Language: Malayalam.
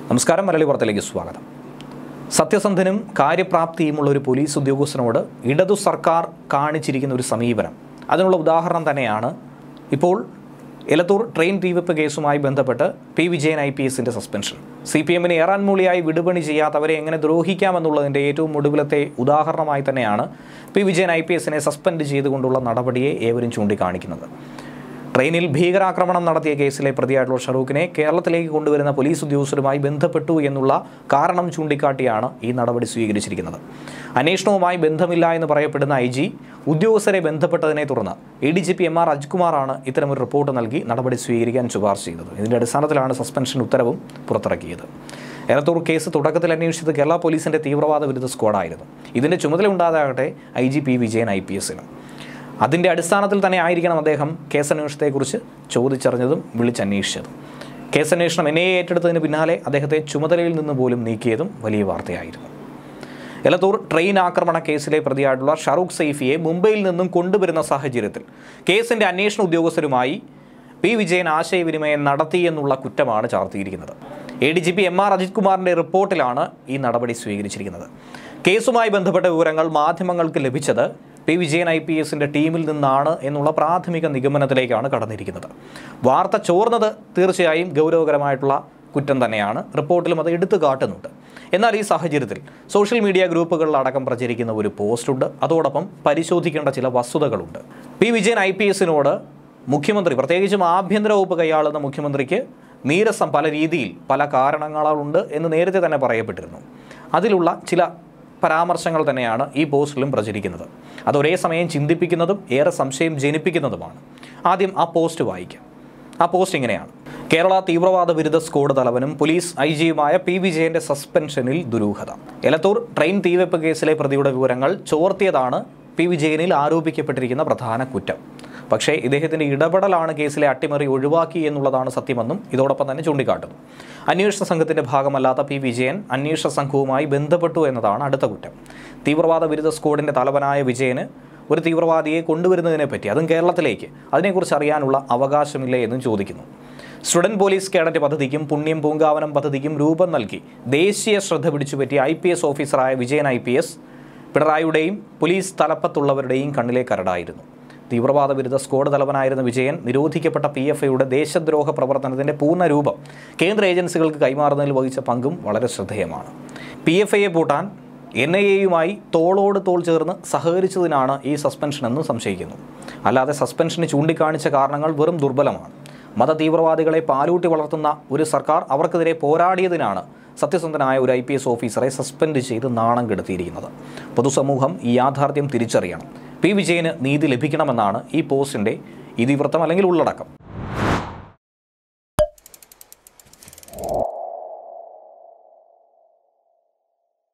നമസ്കാരം മലയാളി വാർത്തയിലേക്ക് സ്വാഗതം സത്യസന്ധനും കാര്യപ്രാപ്തിയുമുള്ള ഒരു പോലീസ് ഉദ്യോഗസ്ഥനോട് ഇടതു സർക്കാർ കാണിച്ചിരിക്കുന്ന ഒരു സമീപനം അതിനുള്ള ഉദാഹരണം തന്നെയാണ് ഇപ്പോൾ എലത്തൂർ ട്രെയിൻ തീവെപ്പ് കേസുമായി ബന്ധപ്പെട്ട് പി വിജയൻ ഐ പി എസിൻ്റെ സസ്പെൻഷൻ സി പി എമ്മിന് ഏറാൻമൂളിയായി വിടുപണി ചെയ്യാത്തവരെ എങ്ങനെ ദ്രോഹിക്കാമെന്നുള്ളതിൻ്റെ ഏറ്റവും ഒടുവിലത്തെ ഉദാഹരണമായി തന്നെയാണ് പി വിജയൻ ഐ പി എസിനെ സസ്പെൻഡ് ചെയ്തുകൊണ്ടുള്ള നടപടിയെ ഏവരും ചൂണ്ടിക്കാണിക്കുന്നത് ട്രെയിനിൽ ഭീകരാക്രമണം നടത്തിയ കേസിലെ പ്രതിയായിട്ടുള്ള ഷറൂഖിനെ കേരളത്തിലേക്ക് കൊണ്ടുവരുന്ന പോലീസ് ഉദ്യോഗസ്ഥരുമായി ബന്ധപ്പെട്ടു എന്നുള്ള കാരണം ചൂണ്ടിക്കാട്ടിയാണ് ഈ നടപടി സ്വീകരിച്ചിരിക്കുന്നത് അന്വേഷണവുമായി ബന്ധമില്ല എന്ന് പറയപ്പെടുന്ന ഐ ജി ഉദ്യോഗസ്ഥരെ ബന്ധപ്പെട്ടതിനെ തുടർന്ന് A D G P M R അജ്കുമാറാണ് ഇത്തരമൊരു റിപ്പോർട്ട് നൽകി നടപടി സ്വീകരിക്കാൻ ശുപാർശ ചെയ്തത് ഇതിൻ്റെ അടിസ്ഥാനത്തിലാണ് സസ്പെൻഷൻ ഉത്തരവും പുറത്തിറക്കിയത് എലത്തൂർ കേസ് തുടക്കത്തിൽ അന്വേഷിച്ചത് കേരള പോലീസിന്റെ തീവ്രവാദ വിരുദ്ധ സ്ക്വാഡായിരുന്നു ഇതിന്റെ ചുമതല ഉണ്ടാകാകട്ടെ I G P Vijayan I P എസിന് അതിൻ്റെ അടിസ്ഥാനത്തിൽ തന്നെ ആയിരിക്കണം അദ്ദേഹം കേസന്വേഷണത്തെക്കുറിച്ച് ചോദിച്ചറിഞ്ഞതും വിളിച്ചന്വേഷിച്ചതും കേസന്വേഷണം എന്നെ ഏറ്റെടുത്തതിന് പിന്നാലെ അദ്ദേഹത്തെ ചുമതലയിൽ നിന്ന് പോലും നീക്കിയതും വലിയ വാർത്തയായിരുന്നു എലത്തൂർ ട്രെയിൻ ആക്രമണ കേസിലെ പ്രതിയായിട്ടുള്ള ഷറൂഖ് സൈഫിയെ മുംബൈയിൽ നിന്നും കൊണ്ടുവരുന്ന സാഹചര്യത്തിൽ കേസിന്റെ അന്വേഷണ ഉദ്യോഗസ്ഥരുമായി പി വിജയൻ ആശയവിനിമയം നടത്തി എന്നുള്ള കുറ്റമാണ് ചാർത്തിയിരിക്കുന്നത് A D G P M R Ajith കുമാറിന്റെ റിപ്പോർട്ടിലാണ് ഈ നടപടി സ്വീകരിച്ചിരിക്കുന്നത് കേസുമായി ബന്ധപ്പെട്ട വിവരങ്ങൾ മാധ്യമങ്ങൾക്ക് ലഭിച്ചത് പി വിജയൻ ഐ പി എസിന്റെ ടീമിൽ നിന്നാണ് എന്നുള്ള പ്രാഥമിക നിഗമനത്തിലേക്കാണ് കടന്നിരിക്കുന്നത് വാർത്ത ചോർന്നത് തീർച്ചയായും ഗൗരവകരമായിട്ടുള്ള കുറ്റം തന്നെയാണ് റിപ്പോർട്ടിലും അത് എടുത്തു കാട്ടുന്നുണ്ട് എന്നാൽ ഈ സാഹചര്യത്തിൽ സോഷ്യൽ മീഡിയ ഗ്രൂപ്പുകളിലടക്കം പ്രചരിക്കുന്ന ഒരു പോസ്റ്റുണ്ട് അതോടൊപ്പം പരിശോധിക്കേണ്ട ചില വസ്തുതകളുണ്ട് പി വിജയൻ ഐ പി എസിനോട് മുഖ്യമന്ത്രി പ്രത്യേകിച്ചും ആഭ്യന്തര വകുപ്പ് കൈയാളുന്ന മുഖ്യമന്ത്രിക്ക് നീരസം പല രീതിയിൽ പല കാരണങ്ങളുണ്ട് എന്ന് നേരത്തെ തന്നെ പറയപ്പെട്ടിരുന്നു അതിലുള്ള ചില പരാമർശങ്ങൾ തന്നെയാണ് ഈ പോസ്റ്റിലും പ്രചരിക്കുന്നത് അത് ഒരേ സമയം ചിന്തിപ്പിക്കുന്നതും ഏറെ സംശയം ജനിപ്പിക്കുന്നതുമാണ് ആദ്യം ആ പോസ്റ്റ് വായിക്കാം ആ പോസ്റ്റ് ഇങ്ങനെയാണ് കേരള തീവ്രവാദ വിരുദ്ധ സ്ക്വാഡ് തലവനും പോലീസ് ഐ ജിയുമായ പി വിജയന്റെ സസ്പെൻഷനിൽ ദുരൂഹത എലത്തൂർ ട്രെയിൻ തീവെപ്പ് കേസിലെ പ്രതിയുടെ വിവരങ്ങൾ ചോർത്തിയതാണ് പി വിജയനിൽ ആരോപിക്കപ്പെട്ടിരിക്കുന്ന പ്രധാന കുറ്റം പക്ഷേ ഇദ്ദേഹത്തിന്റെ ഇടപെടലാണ് കേസിലെ അട്ടിമറി ഒഴിവാക്കി എന്നുള്ളതാണ് സത്യമെന്നും ഇതോടൊപ്പം തന്നെ ചൂണ്ടിക്കാട്ടുന്നു അന്വേഷണ സംഘത്തിന്റെ ഭാഗമല്ലാത്ത പി വിജയൻ അന്വേഷണ സംഘവുമായി ബന്ധപ്പെട്ടു എന്നതാണ് അടുത്ത കുറ്റം തീവ്രവാദ വിരുദ്ധ സ്ക്വാഡിന്റെ തലവനായ വിജയന് ഒരു തീവ്രവാദിയെ കൊണ്ടുവരുന്നതിനെ പറ്റി അതും കേരളത്തിലേക്ക് അതിനെക്കുറിച്ച് അറിയാനുള്ള അവകാശമില്ലേ എന്നും ചോദിക്കുന്നു സ്റ്റുഡന്റ് പോലീസ് കേഡറ്റ് പദ്ധതിക്കും പുണ്യം പൂങ്കാവനം പദ്ധതിക്കും രൂപം നൽകി ദേശീയ ശ്രദ്ധ പിടിച്ചുപറ്റിയ ഐ പി എസ് ഓഫീസറായ വിജയൻ ഐ പി എസ് പിണറായിയുടെയും പോലീസ് തലപ്പത്തുള്ളവരുടെയും കണ്ണിലെ കരടായിരുന്നു തീവ്രവാദ വിരുദ്ധ സ്ക്വാഡ് തലവനായിരുന്ന വിജയൻ നിരോധിക്കപ്പെട്ട പി എഫ് ഐയുടെ ദേശദ്രോഹ പ്രവർത്തനത്തിന്റെ പൂർണ്ണ രൂപം കേന്ദ്ര ഏജൻസികൾക്ക് കൈമാറുന്നതിൽ വഹിച്ച പങ്കും വളരെ ശ്രദ്ധേയമാണ് പി എഫ് ഐയെ പൂട്ടാൻ എൻ ഐ എയുമായി തോളോട് തോൾ ചേർന്ന് സഹകരിച്ചതിനാണ് ഈ സസ്പെൻഷൻ എന്നും സംശയിക്കുന്നു അല്ലാതെ സസ്പെൻഷന് ചൂണ്ടിക്കാണിച്ച കാരണങ്ങൾ വെറും ദുർബലമാണ് മത തീവ്രവാദികളെ പാലൂട്ടി വളർത്തുന്ന ഒരു സർക്കാർ അവർക്കെതിരെ പോരാടിയതിനാണ് സത്യസന്ധനായ ഒരു ഐ പി എസ് ഓഫീസറെ സസ്പെൻഡ് ചെയ്ത് നാണം കെടുത്തിയിരിക്കുന്നത് പൊതുസമൂഹം ഈ യാഥാർത്ഥ്യം തിരിച്ചറിയണം പി വിജയന് നീതി ലഭിക്കണമെന്നാണ് ഈ പോസ്റ്റിൻ്റെ ഇതിവൃത്തം അല്ലെങ്കിൽ ഉള്ളടക്കം